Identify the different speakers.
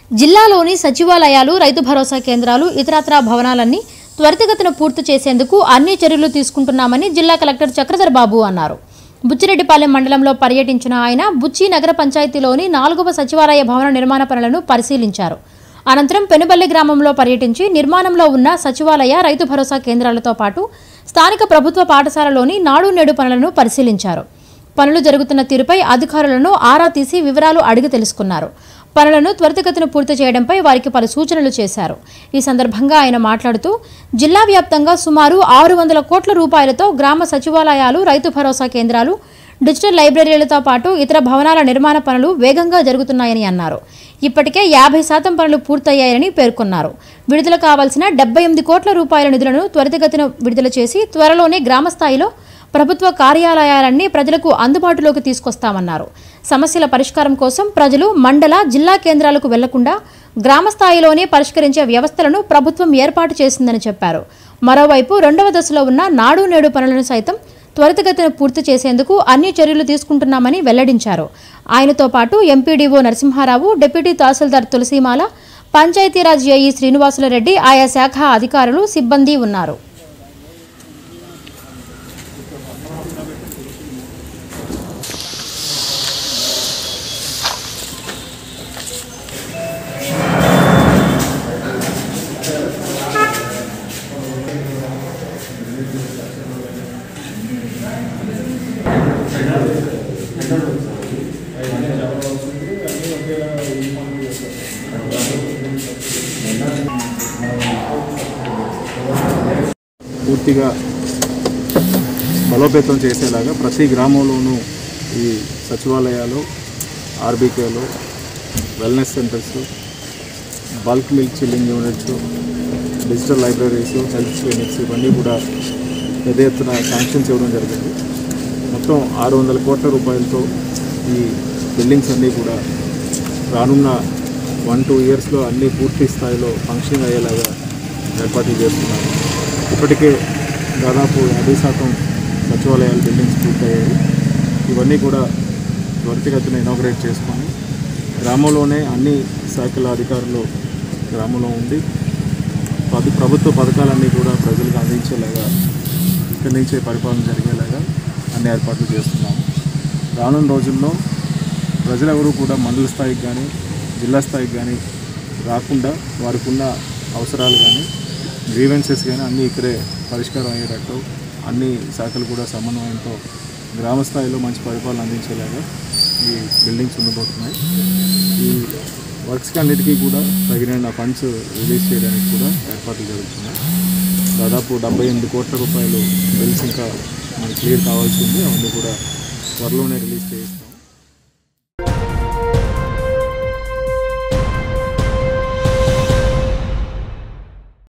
Speaker 1: జిల్లాలోని సచివాలయాలు రైతు భరోసా కేంద్రాలు ఇతరత్రా భవనాలన్నీ త్వరితగతిన పూర్తి చేసేందుకు అన్ని చర్యలు తీసుకుంటున్నామని జిల్లా కలెక్టర్ చక్రధర్ బాబు అన్నారు బుచ్చిరెడ్డిపాలెం మండలంలో పర్యటించిన ఆయన బుచ్చి నగర పంచాయతీలోని నాలుగవ సచివాలయ భవన నిర్మాణ పనులను పరిశీలించారు అనంతరం పెనుబల్లి గ్రామంలో పర్యటించి నిర్మాణంలో ఉన్న సచివాలయ రైతు భరోసా కేంద్రాలతో పాటు స్థానిక ప్రభుత్వ పాఠశాలలోని నాడు నేడు పనులను పరిశీలించారు పనులు జరుగుతున్న తీరుపై అధికారులను ఆరా తీసి వివరాలు అడిగి తెలుసుకున్నారు పనులను త్వరితగతిన పూర్తి చేయడంపై వారికి పలు సూచనలు చేశారు ఈ సందర్భంగా ఆయన మాట్లాడుతూ జిల్లా వ్యాప్తంగా సుమారు ఆరు వందల కోట్ల రూపాయలతో గ్రామ సచివాలయాలు రైతు భరోసా కేంద్రాలు డిజిటల్ లైబ్రరీలతో పాటు ఇతర భవనాల నిర్మాణ పనులు వేగంగా జరుగుతున్నాయని అన్నారు ఇప్పటికే యాభై శాతం పనులు పూర్తయ్యాయని పేర్కొన్నారు విడుదల కావాల్సిన డెబ్బై ఎనిమిది కోట్ల రూపాయల నిధులను త్వరితగతిన విడుదల చేసి త్వరలోనే గ్రామ స్థాయిలో ప్రభుత్వ కార్యాలయాలన్నీ ప్రజలకు అందుబాటులోకి తీసుకొస్తామన్నారు సమస్యల పరిష్కారం కోసం ప్రజలు మండల జిల్లా కేంద్రాలకు వెళ్లకుండా గ్రామ స్థాయిలోనే పరిష్కరించే వ్యవస్థలను ప్రభుత్వం ఏర్పాటు చేసిందని చెప్పారు మరోవైపు రెండవ దశలో ఉన్న నాడు నేడు పనులను సైతం త్వరితగతిన పూర్తి చేసేందుకు అన్ని చర్యలు తీసుకుంటున్నామని వెల్లడించారు ఆయనతో పాటు ఎంపీడీఓ నరసింహారావు డిప్యూటీ తహసీల్దార్ తులసీమాల పంచాయతీరాజ్ ఏఈ శ్రీనివాసులరెడ్డి ఆయా శాఖ అధికారులు సిబ్బంది ఉన్నారు
Speaker 2: పూర్తిగా బలోపేతం చేసేలాగా ప్రతి గ్రామంలోనూ ఈ సచివాలయాలు ఆర్బీకేలు wellness centres bulk milk chilling units digital libraries health clinics ఇవన్నీ కూడా పెద్ద ఎత్తున శాంక్షన్స్ ఇవ్వడం జరిగింది మొత్తం ఆరు వందల కోట్ల రూపాయలతో ఈ బిల్డింగ్స్ అన్నీ కూడా రానున్న వన్ టూ ఇయర్స్లో అన్నీ పూర్తి స్థాయిలో ఫంక్షన్ అయ్యేలాగా ఏర్పాట్లు చేస్తున్నారు ఇప్పటికే దాదాపు యాభై శాతం సచివాలయాల బిల్డింగ్స్ పూర్తయ్యాయి ఇవన్నీ కూడా త్వరితగతిన ఇనాగ్రేట్ చేసుకొని గ్రామంలోనే అన్ని శాఖల అధికారులు గ్రామంలో ఉండి పది ప్రభుత్వ పథకాలన్నీ కూడా ప్రజలకు అందించేలాగా ఇక్కడి నుంచే పరిపాలన జరిగేలాగా అన్ని ఏర్పాట్లు చేస్తున్నాము రానున్న రోజుల్లో ప్రజలెవరూ కూడా మండల స్థాయికి కానీ జిల్లా స్థాయికి కానీ రాకుండా వారికి ఉన్న అవసరాలు కానీ గ్రీవెన్సెస్ కానీ అన్నీ ఇక్కడే పరిష్కారం అయ్యేటట్టు అన్ని శాఖలు కూడా సమన్వయంతో గ్రామ స్థాయిలో మంచి పరిపాలన అందించేలాగా ఈ బిల్డింగ్స్ ఉండబోతున్నాయి ఈ వర్క్స్కి అన్నిటికీ కూడా తగిన ఫండ్స్ రిలీజ్ చేయడానికి కూడా ఏర్పాట్లు జరుగుతున్నాయి దాదాపు డెబ్బై ఎనిమిది కోట్ల రూపాయలు బిల్స్ ఇంకా మనకి క్లియర్ కావాల్సి ఉంది అవన్నీ కూడా త్వరలోనే రిలీజ్ చేయిస్తాం